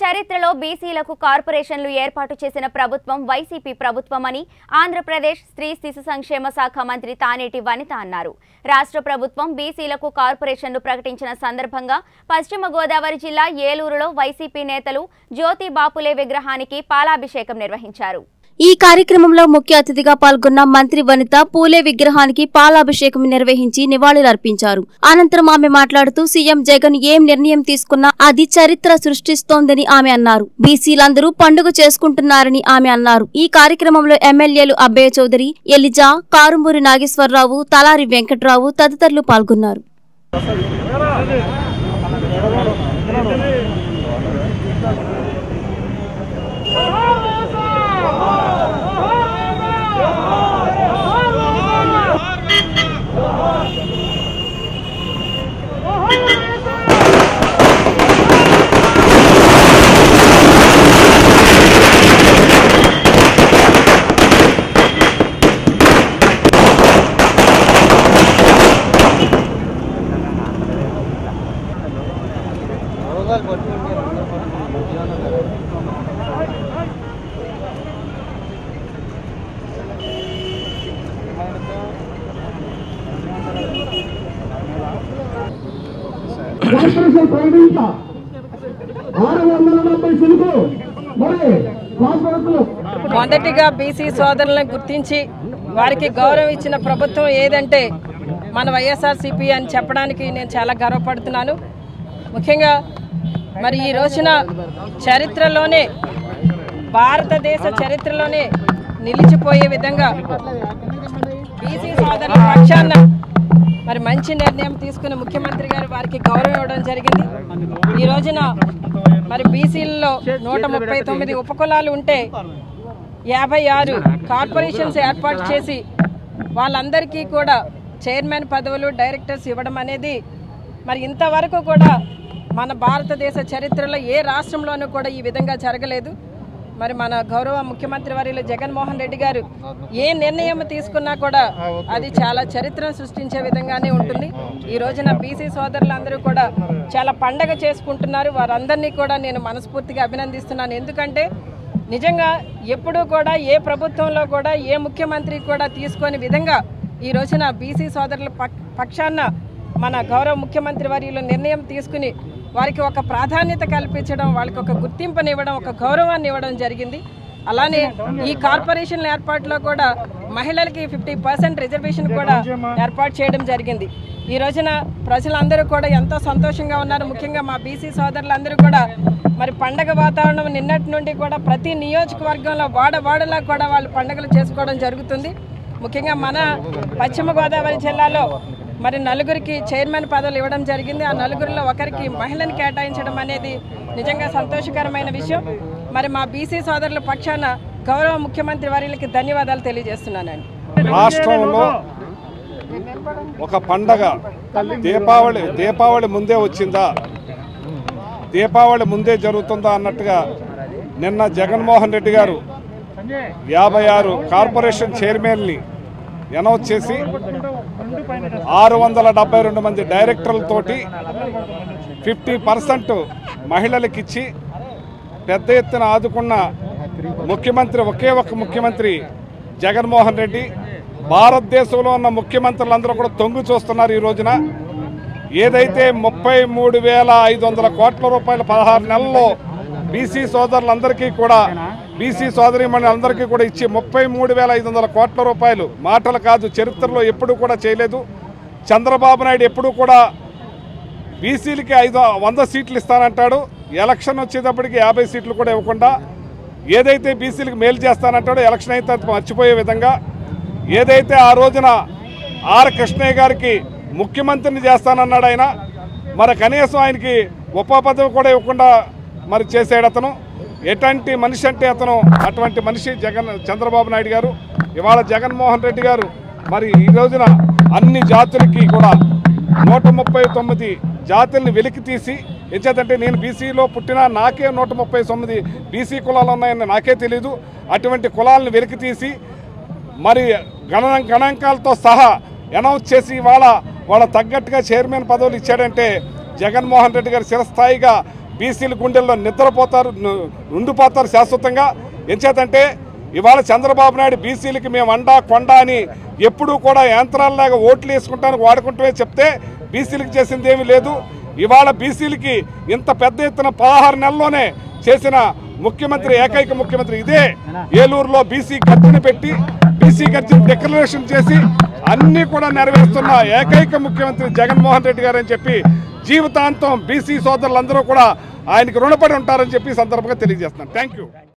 చరిత్రలో బీసీలకు కార్పొరేషన్లు ఏర్పాటు చేసిన ప్రభుత్వం వైసీపీ ప్రభుత్వమని ఆంధ్రప్రదేశ్ స్త్రీ శిశు సంక్షేమ శాఖ మంత్రి తానేటి వనిత అన్నారు రాష్ట్ర ప్రభుత్వం బీసీలకు కార్పొరేషన్లు ప్రకటించిన సందర్భంగా పశ్చిమ గోదావరి జిల్లా ఏలూరులో వైసీపీ నేతలు జ్యోతి బాపులే విగ్రహానికి పాలాభిషేకం నిర్వహించారు ఈ కార్యక్రమంలో ముఖ్య అతిథిగా పాల్గొన్న మంత్రి వనిత పూలే విగ్రహానికి పాలాభిషేకం నిర్వహించి నివాళులర్పించారు అనంతరం ఆమె మాట్లాడుతూ సీఎం జగన్ ఏం నిర్ణయం తీసుకున్నా అది చరిత్ర సృష్టిస్తోందని ఆమె అన్నారు బీసీలందరూ పండుగ చేసుకుంటున్నారని ఆమె అన్నారు ఈ కార్యక్రమంలో ఎమ్మెల్యేలు అబ్బయ్య చౌదరి ఎలిజా కారుమూరి నాగేశ్వరరావు తలారి వెంకట్రావు తదితరులు పాల్గొన్నారు కార్పొరేషన్ ప్రకటించ ఆరు వందల డెబ్బై సిలుకు మరి కార్పొరేట్లు మొదటిగా బీసీ సోదరులను గుర్తించి వారికి గౌరవం ఇచ్చిన ప్రభుత్వం ఏదంటే మన వైఎస్ఆర్సీపీ అని చెప్పడానికి నేను చాలా గర్వపడుతున్నాను ముఖ్యంగా మరి ఈ రోజున చరిత్రలోనే భారతదేశ చరిత్రలోనే నిలిచిపోయే విధంగా బీసీ సోదరుల పక్షాన మరి మంచి నిర్ణయం తీసుకుని ముఖ్యమంత్రి గారు వారికి గౌరవం ఇవ్వడం జరిగింది ఈ రోజున మరి బీసీలలో నూట ముప్పై తొమ్మిది ఉపకులాలు ఉంటే యాభై ఆరు కార్పొరేషన్స్ ఏర్పాటు చేసి వాళ్ళందరికీ కూడా చైర్మన్ పదవులు డైరెక్టర్స్ ఇవ్వడం అనేది మరి ఇంతవరకు కూడా మన భారతదేశ చరిత్రలో ఏ రాష్ట్రంలోనూ కూడా ఈ విధంగా జరగలేదు మరి మన గౌరవ ముఖ్యమంత్రి వర్యులు జగన్మోహన్ రెడ్డి గారు ఏ నిర్ణయం తీసుకున్నా కూడా అది చాలా చరిత్రను సృష్టించే విధంగానే ఉంటుంది ఈ రోజున బీసీ సోదరులందరూ కూడా చాలా పండగ చేసుకుంటున్నారు వారందరినీ కూడా నేను మనస్ఫూర్తిగా అభినందిస్తున్నాను ఎందుకంటే నిజంగా ఎప్పుడూ కూడా ఏ ప్రభుత్వంలో కూడా ఏ ముఖ్యమంత్రి కూడా తీసుకొని విధంగా ఈ రోజున బీసీ సోదరుల పక్- పక్షాన మన గౌరవ ముఖ్యమంత్రి వర్యులు నిర్ణయం తీసుకుని వారికి ఒక ప్రాధాన్యత కల్పించడం వాళ్ళకి ఒక గుర్తింపునివ్వడం ఒక గౌరవాన్ని ఇవ్వడం జరిగింది అలానే ఈ కార్పొరేషన్ల ఏర్పాటులో కూడా మహిళలకి ఫిఫ్టీ పర్సెంట్ రిజర్వేషన్ కూడా ఏర్పాటు చేయడం జరిగింది ఈ రోజున ప్రజలందరూ కూడా ఎంతో సంతోషంగా ఉన్నారు ముఖ్యంగా మా బీసీ సోదరులందరూ కూడా మరి పండగ వాతావరణం నిన్నటి నుండి కూడా ప్రతి నియోజకవర్గంలో వాడ వాడలా కూడా వాళ్ళు పండుగలు చేసుకోవడం జరుగుతుంది ముఖ్యంగా మన పశ్చిమ గోదావరి జిల్లాలో మరి నలుగురికి చైర్మన్ పదవులు ఇవ్వడం జరిగింది ఆ నలుగురిలో ఒకరికి మహిళని కేటాయించడం అనేది నిజంగా సంతోషకరమైన విషయం మరి మా బీసీ సోదరుల పక్షాన గౌరవ ముఖ్యమంత్రి వారికి ధన్యవాదాలు తెలియజేస్తున్నానండి రాష్ట్రంలో ఒక పండగ దీపావళి దీపావళి ముందే వచ్చిందా దీపావళి ముందే జరుగుతుందా అన్నట్టుగా నిన్న జగన్మోహన్ రెడ్డి గారు యాభై ఆరు కార్పొరేషన్ చైర్మన్ని అనౌన్స్ చేసి ఆరు వందల డెబ్బై రెండు మంది డైరెక్టర్లతోటి ఫిఫ్టీ పర్సెంట్ మహిళలకిచ్చి పెద్ద ఎత్తున ఆదుకున్న ముఖ్యమంత్రి ఒకే ఒక ముఖ్యమంత్రి జగన్మోహన్ రెడ్డి భారతదేశంలో ఉన్న ముఖ్యమంత్రులందరూ కూడా తొంగి చూస్తున్నారు ఈ రోజున ఏదైతే ముప్పై మూడు వేల ఐదు వందల కోట్ల రూపాయల పదహారు నెలల్లో బీసీ సోదరులందరికీ కూడా బీసీ సోదరిమణులందరికీ కూడా ఇచ్చి ముప్పై మూడు వేల ఐదు వందల కోట్ల రూపాయలు మాటలు కాదు చరిత్రలో ఎప్పుడూ కూడా చేయలేదు చంద్రబాబు నాయుడు ఎప్పుడూ కూడా బీసీలకి ఐదు వంద సీట్లు ఇస్తానంటాడు ఎలక్షన్ వచ్చేటప్పటికి యాభై సీట్లు కూడా ఇవ్వకుండా ఏదైతే బీసీలకు మేలు చేస్తానంటాడో ఎలక్షన్ అయితే అది మర్చిపోయే విధంగా ఏదైతే ఆ రోజున ఆర్ కృష్ణయ్య గారికి ముఖ్యమంత్రిని చేస్తానన్నాడు ఆయన మరి కనీసం ఆయనకి ఉప పదవి కూడా ఇవ్వకుండా మరి చేసాడు అతను ఎటువంటి మనిషి అంటే అతను అటువంటి మనిషి జగన్ చంద్రబాబు నాయుడు గారు ఇవాళ జగన్మోహన్ రెడ్డి గారు మరి ఈ రోజున అన్ని జాతులకి కూడా నూట ముప్పై తొమ్మిది జాతుల్ని వెలికి తీసి ఎంచేతంటే నేను బీసీలో పుట్టినా నాకే నూట ముప్పై తొమ్మిది బీసీ కులాలు ఉన్నాయని నాకే తెలీదు అటువంటి కులాలను వెలికి తీసి మరి గణ గణాంకాలతో సహా అనౌన్స్ చేసి ఇవాళ వాళ్ళ తగ్గట్టుగా చైర్మన్ పదవులు ఇచ్చాడంటే జగన్మోహన్ రెడ్డి గారు చిరస్థాయిగా బీసీల గుండెల్లో నిద్రపోతారు ను- ఉండిపోతారు శాశ్వతంగా ఎంచేతంటే ఇవాళ చంద్రబాబు నాయుడు బీసీలకి మేము అండా కొండ అని ఎప్పుడూ కూడా యంత్రాల్లాగా ఓట్లు వేసుకుంటానికి వాడుకుంటూనే చెప్తే బీసీలకు చేసింది ఏమీ లేదు ఇవాళ బీసీలకి ఇంత పెద్ద ఎత్తున పదహారు నెలల్లోనే చేసిన ముఖ్యమంత్రి ఏకైక ముఖ్యమంత్రి ఇదే ఏలూరులో బీసీ గర్జన పెట్టి బీసీ గర్జన డిక్లరేషన్ చేసి అన్ని కూడా నెరవేరుస్తున్న ఏకైక ముఖ్యమంత్రి జగన్మోహన్ రెడ్డి గారు అని చెప్పి జీవితాంతం బీసీ సోదరులందరూ కూడా ఆయనకు రుణపడి ఉంటారని చెప్పి ఈ సందర్భంగా తెలియజేస్తున్నాను థ్యాంక్ యూ